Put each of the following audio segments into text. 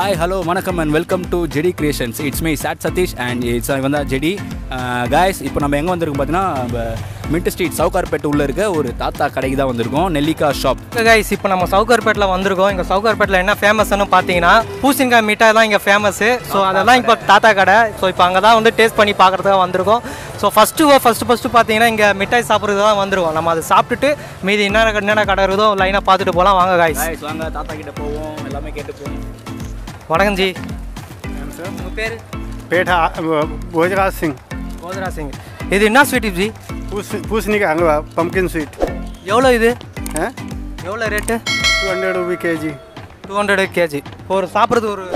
hi hello வணக்கம் and welcome to JD creations it's my chat Sathish and it's வந்து JD guys இப்போ நம்ம எங்கே வந்திருக்கோம் பார்த்தீங்கன்னா மின்ட் ஸ்ட்ரீட் சவுகார்பேட் உள்ள இருக்க ஒரு தாத்தா கடைக்கு தான் வந்திருக்கோம் நெல்லிக்காய் ஷாப் கைஸ் இப்போ நம்ம சவுகார்பேட்டில் வந்திருக்கோம் இங்கே சவுகார்பேட்டில் என்ன ஃபேமஸ்னு பார்த்தீங்கன்னா பூசணிக்காய் மிட்டாய் தான் இங்கே ஃபேமஸ்ஸு ஸோ அதெல்லாம் இப்போ தாத்தா கடை ஸோ இப்போ அங்கே தான் வந்து டேஸ்ட் பண்ணி பார்க்குறதுக்காக வந்திருக்கோம் ஸோ ஃபஸ்ட்டு ஃபஸ்ட்டு ஃபஸ்ட்டு பார்த்தீங்கன்னா இங்கே மிட்டாய் சாப்பிட்றது தான் வந்துருவோம் நம்ம அதை சாப்பிட்டுட்டு மீதி என்னென்ன என்னென்ன கடை இருக்குதோ லைனாக பார்த்துட்டு போகலாம் வாங்க காய்ஸ் காய்ஸ் வாங்க தாத்தா கிட்ட போவோம் எல்லாமே கேட்டு போவோம் வணக்கம் ஜி உங்கள் பேர் पेठा भोजराज सिंह கோதரா சிங் இது என்ன ஸ்வீட் ஜி पूछ पूछने का हलवा पम्पकिन स्वीट எவ்வளோ இது है எவ்வளோ ரேட்டு टू हंड्रेड रुपी के जी டூ ஹண்ட்ரட் கேஜி ஒரு சாப்பிட்றது ஒரு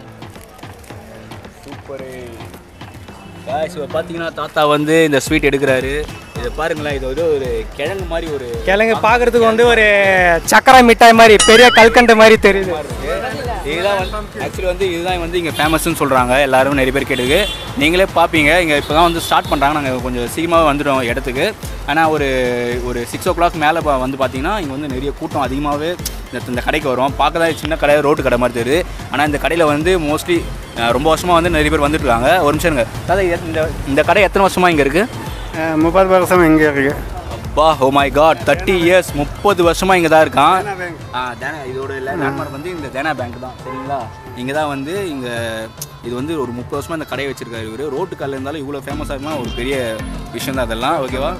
சூப்பரு காய்ஸ் இப்போ பார்த்தீங்கன்னா தாத்தா வந்து இந்த ஸ்வீட் எடுக்கிறாரு இதை பாருங்களேன் இது வந்து ஒரு கிழங்கு மாதிரி ஒரு கிழங்கு பார்க்குறதுக்கு வந்து ஒரு சக்கரை மிட்டாய் மாதிரி பெரிய கல்கண்டு மாதிரி தெரியுது இதுதான் வந்து ஆக்சுவலி வந்து இதுதான் வந்து இங்கே ஃபேமஸ்னு சொல்கிறாங்க எல்லாரும் நிறைய பேர் கேட்டுக்கு நீங்களே பார்ப்பீங்க இங்கே இப்போ தான் வந்து ஸ்டார்ட் பண்ணுறாங்க நாங்கள் கொஞ்சம் சீக்கிரமாக வந்துட்டோம் இடத்துக்கு ஆனால் ஒரு ஒரு சிக்ஸ் ஓ கிளாக் மேலே வந்து பார்த்தீங்கன்னா இங்கே வந்து நிறைய கூட்டம் அதிகமாகவே இந்த இந்த கடைக்கு வரும் பார்க்க தான் சின்ன கடை ரோட்டு கடை மாதிரி தெரியுது ஆனால் இந்த கடையில் வந்து மோஸ்ட்லி ரொம்ப வருஷமாக வந்து நிறைய பேர் வந்துட்டு இருக்காங்க ஒரு நிமிஷம் இருங்க அதாவது இந்த இந்த கடை எத்தனை வருஷமாக இங்கே இருக்குது முப்பது வருஷம் இங்கே இருக்கு அப்பா oh my god thirty years முப்பது வருஷமாக இங்கே தான் இருக்கான் ஆ தேனா இதோட லேண்ட்மார்க் வந்து இந்த தேனா பேங்க் தான் சரிங்களா இங்கே தான் வந்து இங்கே இது வந்து ஒரு முப்பது வருஷமாக இந்த கடையை வச்சிருக்காரு இவர் ரோட்டு கல்ல இருந்தாலும் இவ்வளோ ஃபேமஸாக இருக்குமா ஒரு பெரிய விஷயம் தான் அதெல்லாம் ஓகேவா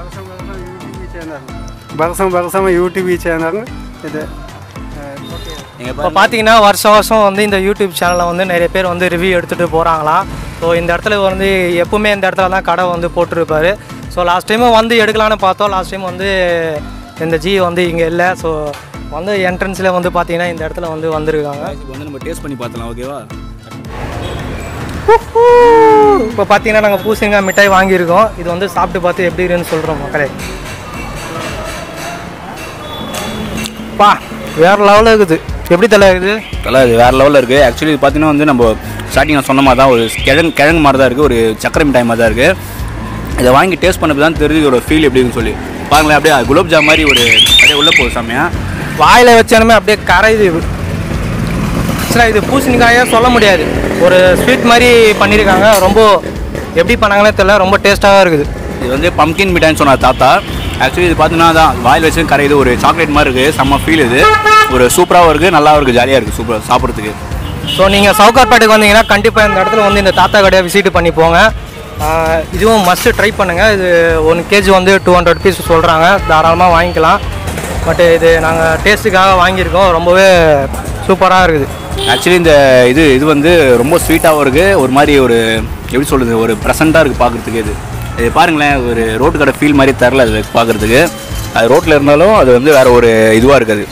வருஷம் வருஷம் யூடியூப் சேனல் இது நீங்கள் இப்போ பார்த்தீங்கன்னா வருஷம் வருஷம் வந்து இந்த யூடியூப் சேனலில் வந்து நிறைய பேர் வந்து ரிவ்யூ எடுத்துகிட்டு போகிறாங்களாம் ஸோ இந்த இடத்துல வந்து எப்பவுமே இந்த இடத்துல தான் கடை வந்து போட்டிருப்பாரு ஸோ லாஸ்ட் டைம் வந்து எடுக்கலான்னு பார்த்தோம் லாஸ்ட் டைம் வந்து இந்த ஜி வந்து இங்கே இல்லை ஸோ வந்து என்ட்ரன்ஸில் வந்து பார்த்தீங்கன்னா இந்த இடத்துல வந்து வந்திருக்காங்க இப்போ வந்து நம்ம டேஸ்ட் பண்ணி பார்த்தலாம் ஓகேவா இப்போ பார்த்தீங்கன்னா நாங்கள் பூசணிக்காய் மிட்டாய் வாங்கியிருக்கோம் இது வந்து சாப்பிட்டு பார்த்து எப்படி இருக்குன்னு சொல்கிறோம் மக்களே பா வேறு லெவலில் இருக்குது எப்படி தலை இருக்குது தலை இது வேறு லெவலில் இருக்குது ஆக்சுவலி இது பார்த்தீங்கன்னா வந்து நம்ம ஸ்டார்டிங் நான் சொன்ன மாதிரி தான் ஒரு கிழங்கு கிழங்கு மாதிரி தான் இருக்குது ஒரு சக்கரை மிட்டாய் மாதிரி தான் இருக்குது இதை வாங்கி டேஸ்ட் பண்ணப்போ தான் தெரியுது இதோட ஃபீல் எப்படி இருக்குன்னு சொல்லி பாருங்களேன் அப்படியே குலோப் ஜாம் மாதிரி ஒரு அப்படியே உள்ளே போகுது செம்மையா வாயில் வச்சாலுமே அப்படியே கரையுது ஆக்சுவலாக இது பூசணிக்காயே சொல்ல முடியாது ஒரு ஸ்வீட் மாதிரி பண்ணியிருக்காங்க ரொம்ப எப்படி பண்ணாங்கன்னே தெரியல ரொம்ப டேஸ்ட்டாக இருக்குது இது வந்து பம்கின் மிட்டாய்னு சொன்னார் தாத்தா ஆக்சுவலி இது பார்த்தீங்கன்னா தான் வாயில் வச்சு கரையுது ஒரு சாக்லேட் மாதிரி இருக்குது செம்ம ஃபீல் இது ஒரு சூப்பராகவும் இருக்குது நல்லாவும் இருக்குது ஜாலியாக இருக்குது சூப்பராக சாப்பிட்றதுக்கு ஸோ நீங்கள் சவுகார்பேட்டுக்கு வந்தீங்கன்னா கண்டிப்பாக இந்த இடத்துல வந்து இந்த தாத்தா கடையை விசிட் பண்ணி போங்க ஆஹ் இதுவும் மஸ்ட்டு ட்ரை பண்ணுங்கள் இது ஒன் கேஜி வந்து டூ ஹண்ட்ரட் ருபீஸ் சொல்கிறாங்க தாராளமாக வாங்கிக்கலாம் பட் இது நாங்கள் டேஸ்ட்டுக்காக வாங்கியிருக்கோம் ரொம்பவே சூப்பராக இருக்குது ஆக்சுவலி இந்த இது இது வந்து ரொம்ப ஸ்வீட்டாகவும் இருக்குது ஒரு மாதிரி ஒரு எப்படி சொல்கிறது ஒரு ப்ரெசண்ட்டாக இருக்குது பார்க்குறதுக்கு இது இது பாருங்களேன் ஒரு ரோட்டு கடை ஃபீல் மாதிரி தரல அது பார்க்குறதுக்கு அது ரோட்டில் இருந்தாலும் அது வந்து வேறு ஒரு இதுவாக இருக்காது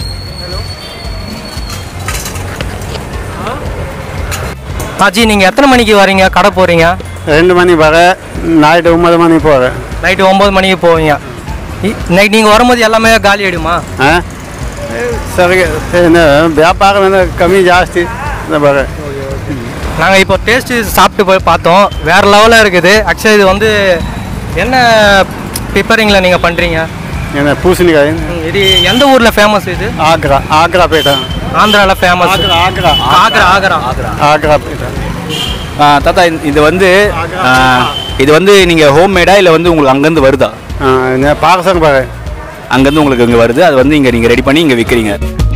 ஆச்சி நீங்கள் எத்தனை மணிக்கு வரீங்க கடை போகிறீங்க ரெண்டு மணி வர நைட்டு ஒன்பது மணி போகிறேன் நைட்டு ஒம்பது மணிக்கு போவீங்க நைட் நீங்கள் வரும்போது எல்லாமே காலி ஆகிடுமா ஆ சரி என்ன வியாபாரம் என்ன கம்மி ஜாஸ்தி இந்த வர நாங்கள் இப்போ டேஸ்ட்டு சாப்பிட்டு போய் பார்த்தோம் வேறு லெவலில் இருக்குது ஆக்சுவலி இது வந்து என்ன ப்ரிப்பரிங்கில் நீங்கள் பண்ணுறீங்க என்ன பூசணிக்காய் இது எந்த ஊரில் ஃபேமஸ் இது ஆக்ரா ஆக்ரா பேட்டா ஆந்திராவில் ஃபேமஸ் ஆக்ரா ஆக்ரா ஆக்ரா ஆக்ரா ஆக்ரா பேட்டா ஆ, தாத்தா இந்த- இது வந்து ஆ, இது வந்து நீங்கள் ஹோம் மேடா இல்லை வந்து உங்களுக்கு அங்கேருந்து வருதா பார்சல் பாரு அங்கேருந்து உங்களுக்கு இங்கே வருது அது வந்து இங்கே நீங்கள் ரெடி பண்ணி இங்கே விற்கிறீங்க